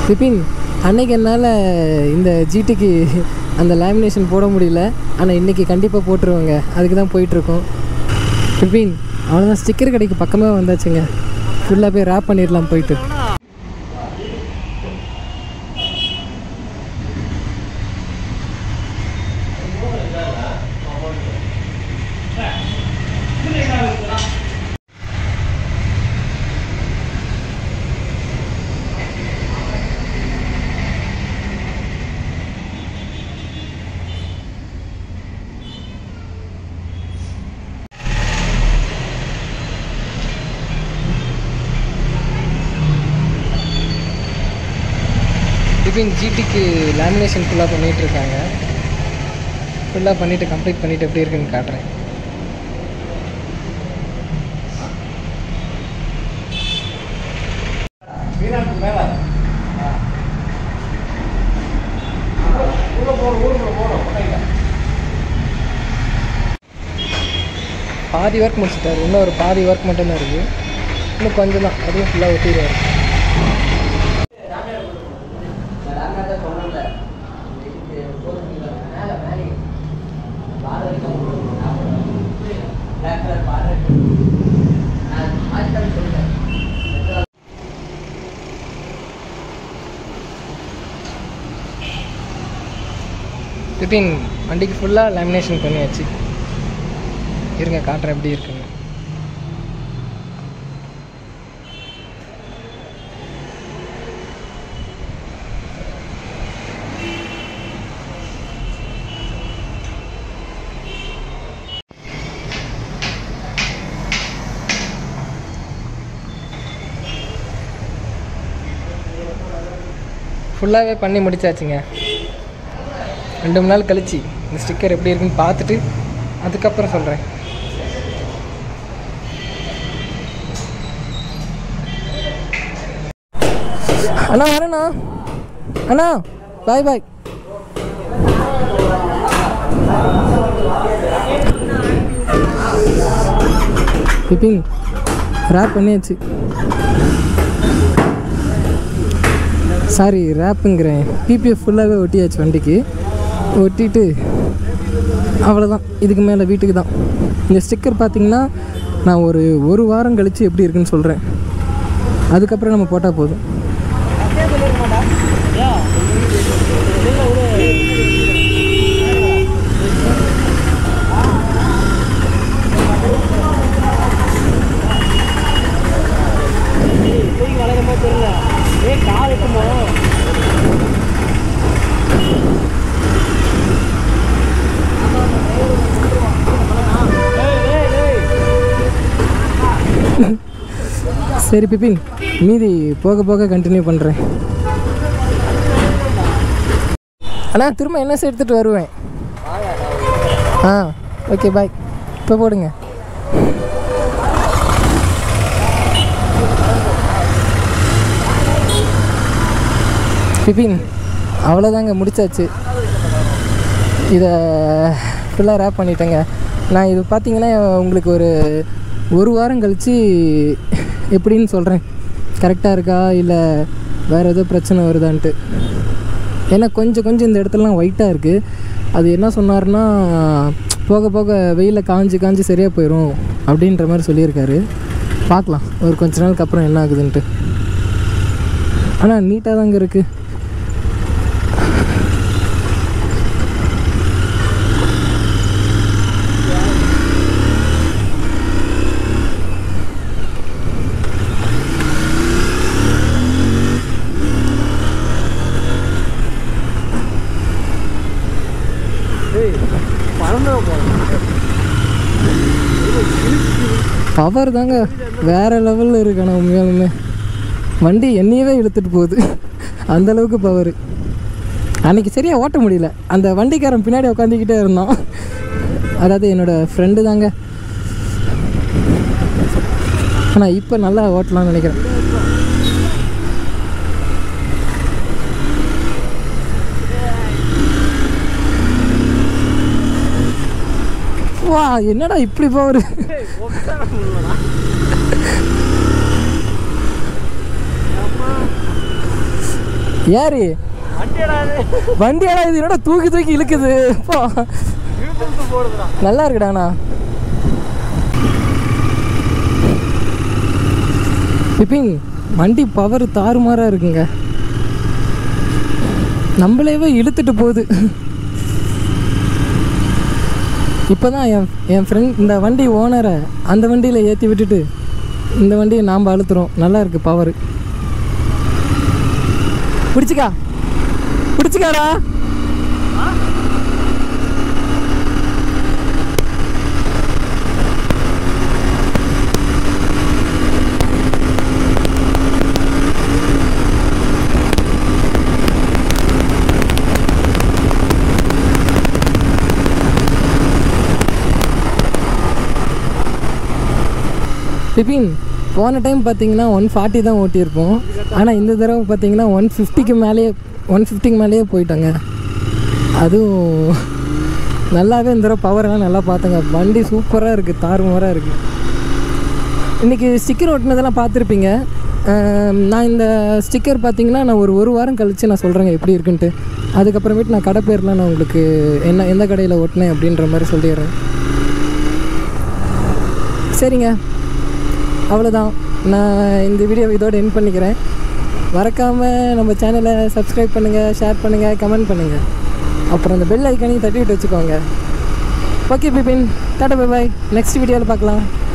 விபின் அன்னைக்கு என்னால் இந்த ஜிடிக்கு அந்த லேமினேஷன் போட முடியல ஆனால் இன்றைக்கி கண்டிப்பாக போட்டுருவாங்க அதுக்கு தான் போயிட்டுருக்கோம் விபின் அவ்வளோதான் ஸ்டிக்கர் கடைக்கு பக்கமாக வந்தாச்சுங்க ஃபுல்லாக போய் ரேப் பண்ணிடலாம் போயிட்டு விபின் ஜிடிக்கு லேமினேஷன் ஃபுல்லாக பண்ணிகிட்டு இருக்காங்க ஃபுல்லாக பண்ணிவிட்டு கம்ப்ளீட் பண்ணிவிட்டு எப்படி இருக்குன்னு காட்டுறேன் பாதி ஒர்க் முடிச்சிட்டாரு இன்னும் ஒரு பாதி ஒர்க் மட்டும்தான் இருக்குது இன்னும் கொஞ்சம் தான் அதுவும் ஃபுல்லாக ஒட்டிடுவார் விபின் வண்டிக்கு ஃபுல்லாக லேமினேஷன் பண்ணியாச்சு இருங்க காட்டுறேன் எப்படி இருக்குன்னு ஃபுல்லாகவே பண்ணி முடிச்சாச்சுங்க ரெண்டு மூணு நாள் கழிச்சு இந்த ஸ்டிக்கர் எப்படி இருக்குன்னு பார்த்துட்டு அதுக்கப்புறம் சொல்கிறேன் அண்ணா வரேண்ணா அண்ணா பாய் பாய் பிபின் ரேப் பண்ணியாச்சு சாரி ரேப்புங்கிறேன் பிபிஎஃப் ஃபுல்லாகவே ஒட்டியாச்சு வண்டிக்கு ஒட்டிட்டு அவ்வளோதான் இதுக்கு மேலே வீட்டுக்கு தான் இந்த ஸ்டிக்கர் பார்த்தீங்கன்னா நான் ஒரு ஒரு வாரம் கழித்து எப்படி இருக்குன்னு சொல்கிறேன் அதுக்கப்புறம் நம்ம போட்டால் போதும் சரி பிபின் மீதி போக போக கண்டினியூ பண்ணுறேன் அண்ணா திரும்ப என்ன எடுத்துகிட்டு வருவேன் ஆ ஓகே பாய் இப்போ போடுங்க பிபின் அவ்வளோதாங்க முடிச்சாச்சு இதை ஃபுல்லாக ரேப் பண்ணிட்டேங்க நான் இது பார்த்தீங்கன்னா உங்களுக்கு ஒரு ஒரு வாரம் கழித்து எப்படின்னு சொல்கிறேன் கரெக்டாக இருக்கா இல்லை வேறு ஏதோ பிரச்சனை வருதான்ட்டு ஏன்னா கொஞ்சம் கொஞ்சம் இந்த இடத்துலலாம் ஒயிட்டாக இருக்குது அது என்ன சொன்னார்னா போக போக வெயிலில் காஞ்சி காஞ்சி சரியாக போயிடும் அப்படின்ற மாதிரி சொல்லியிருக்காரு பார்க்கலாம் ஒரு கொஞ்ச நாளுக்கு அப்புறம் என்ன ஆகுதுன்ட்டு ஆனால் நீட்டாக தாங்க இருக்குது பவர் தாங்க வேற லெவலில் இருக்கான உண்மையாலுமே வண்டி என்னையவே இழுத்துட்டு போகுது அந்த அளவுக்கு பவர் அன்னைக்கு சரியாக ஓட்ட முடியல அந்த வண்டிக்காரன் பின்னாடி உட்காந்துக்கிட்டே இருந்தான் அதாவது என்னோட ஃப்ரெண்டு தாங்க ஆனால் இப்போ நல்லா ஓட்டலாம்னு நினைக்கிறேன் வா என்னடா இப்படி பவர் யாரு வண்டியடா இது வண்டியாடா இது என்னடா தூக்கி தூக்கி இழுக்குது அப்பா. இழுத்து போடுதுடா நல்லா இருக்குடாண்ணா பிபின் வண்டி பவர் தாறுமாறாக இருக்குங்க நம்மளேவே இழுத்துட்டு போகுது இப்போ தான் என் என் ஃப்ரெண்ட் இந்த வண்டி ஓனரை அந்த வண்டியில் ஏற்றி விட்டுட்டு இந்த வண்டியை நாம் அழுத்துறோம் நல்லா இருக்கு பவர் பிடிச்சிக்கா பிடிச்சிக்காடா பிபின் போன டைம் பார்த்தீங்கன்னா ஒன் ஃபார்ட்டி தான் ஓட்டியிருப்போம் ஆனால் இந்த தடவை பார்த்தீங்கன்னா ஒன் ஃபிஃப்டிக்கு மேலேயே ஒன் ஃபிஃப்டிக்கு மேலேயே போயிட்டாங்க அதுவும் நல்லாவே இந்த தடவை பவர்லாம் நல்லா பார்த்தங்க வண்டி சூப்பராக இருக்குது தாறுமாறாக இருக்குது இன்றைக்கி ஸ்டிக்கர் ஒட்டினதெல்லாம் பார்த்துருப்பீங்க அஹ் நான் இந்த ஸ்டிக்கர் பார்த்தீங்கன்னா நான் ஒரு ஒரு வாரம் கழித்து நான் சொல்கிறேங்க எப்படி இருக்குன்ட்டு அதுக்கப்புறமேட்டு நான் கடை பேர்லாம் நான் உங்களுக்கு என்ன எந்த கடையில் ஒட்டினேன் அப்படின்ற மாதிரி சொல்லிடுறேன் சரிங்க அவ்வளோதான் நான் இந்த வீடியோ இதோட என் பண்ணிக்கிறேன் மறக்காமல் நம்ம சேனலை சப்ஸ்கிரைப் பண்ணுங்கள் ஷேர் பண்ணுங்கள் கமெண்ட் பண்ணுங்கள் அப்புறம் அந்த பெல் ஐக்கானையும் தட்டி விட்டு வச்சுக்கோங்க ஓகே பிபின் டாட்டா பை பாய் நெக்ஸ்ட் வீடியோவில் பார்க்கலாம்